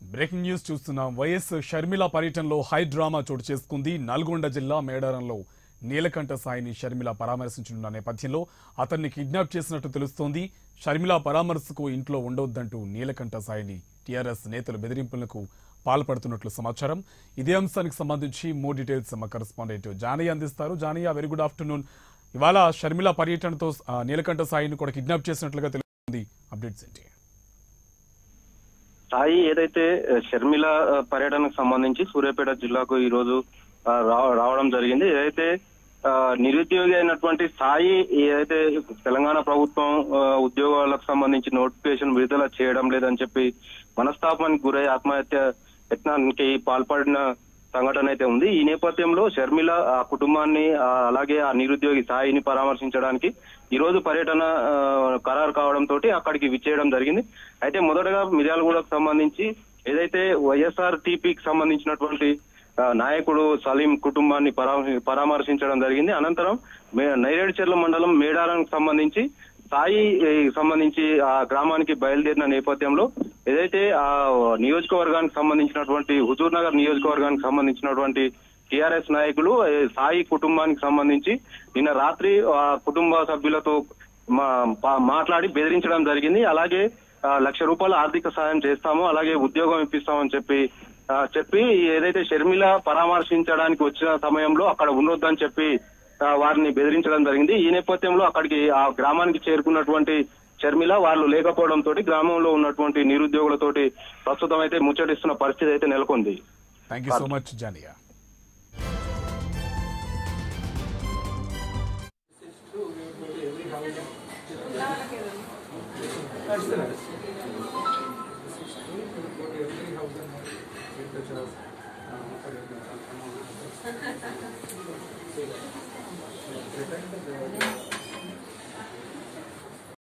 breaking news చూస్తున్నాం YS Sharmila పర్యటనలో high drama చోటు చేసుకుంది నల్గొండ జిల్లా మేడారంలో నీలకంఠ సాయిని షర్మిల పరామర్శించనున్న నేపథ్యంలో అతన్ని కిడ్నాప్ చేసినట్టు తెలుస్తోంది షర్మిల పరామర్శకు ఇంట్లో ఉండొద్దంటూ నీలకంఠ సాయిని టీఆర్ఎస్ నేతలు బెదిరింపులకు పాల్పడుతున్నట్లు సమాచారం ఇదే అంశానికి సంబంధించి మోర్ డీటెయిల్స్ మా కరెస్పాండెంట్ జానయ్య అందిస్తారు జానయ్య వెరీ గుడ్ ఆఫ్టర్నూన్ ఇవాళ షర్మిల పర్యటనతో ఆ, నీలకంఠ సాయిని కూడా కిడ్నాప్ చేసినట్లుగా తెలుస్తుంది అప్డేట్స్ ఏంటి సాయి ఏదైతే ఆ, షర్మిల ఆ, పర్యటనకు సంబంధించి సూర్యాపేట జిల్లాకు ఈ రోజు ఆ, రా- రావడం జరిగింది ఏదైతే ఆ, నిరుద్యోగి అయినటువంటి సాయి ఏదైతే తెలంగాణ ప్రభుత్వం ఆ, ఉద్యోగాలకు సంబంధించి నోటిఫికేషన్ విడుదల చేయడం లేదని చెప్పి మనస్తాపానికి గురై ఆత్మహత్య యత్నానికి పాల్పడిన సంఘటన అయితే ఉంది ఈ నేపథ్యంలో షర్మిల ఆ కుటుంబాన్ని ఆ, అలాగే ఆ నిరుద్యోగి సాయిని పరామర్శించడానికి ఈ రోజు పర్యటన ఆ, ఖరారు కావడంతో అక్కడికి విచ్చేయడం జరిగింది అయితే మొదటగా మిర్యాలగూడకు సంబంధించి ఏదైతే వైఎస్ఆర్ టీపీకి సంబంధించినటువంటి ఆ, నాయకుడు సలీం కుటుంబాన్ని పరామ- పరామర్శించడం జరిగింది అనంతరం మే- నైరేడ్చర్ల మండలం మేడారానికి సంబంధించి సాయి ఏ, సంబంధించి ఆ గ్రామానికి బయలుదేరిన నేపథ్యంలో ఏదైతే ఆ నియోజకవర్గానికి సంబంధించినటువంటి హుజూర్ నగర్ నియోజకవర్గానికి సంబంధించినటువంటి టిఆర్ఎస్ నాయకులు ఏ, సాయి కుటుంబానికి సంబంధించి నిన్న రాత్రి ఆ కుటుంబ సభ్యులతో మా- పా- మాట్లాడి బెదిరించడం జరిగింది అలాగే ఆ, లక్ష రూపాయల ఆర్థిక సాయం చేస్తాము అలాగే ఉద్యోగం ఇప్పిస్తామని చెప్పి ఆ, చెప్పి ఏదైతే షర్మిల పరామర్శించడానికి వచ్చిన సమయంలో అక్కడ ఉండొద్దని చెప్పి ఆ, వారిని బెదిరించడం జరిగింది ఈ నేపథ్యంలో అక్కడికి ఆ గ్రామానికి చేరుకున్నటువంటి షర్మిల వాళ్ళు లేకపోవడంతో గ్రామంలో ఉన్నటువంటి నిరుద్యోగులతోటి ప్రస్తుతం అయితే ముచ్చటిస్తున్న పరిస్థితి అయితే నెలకొంది థ్యాంక్ యూ సో మచ్ జానియా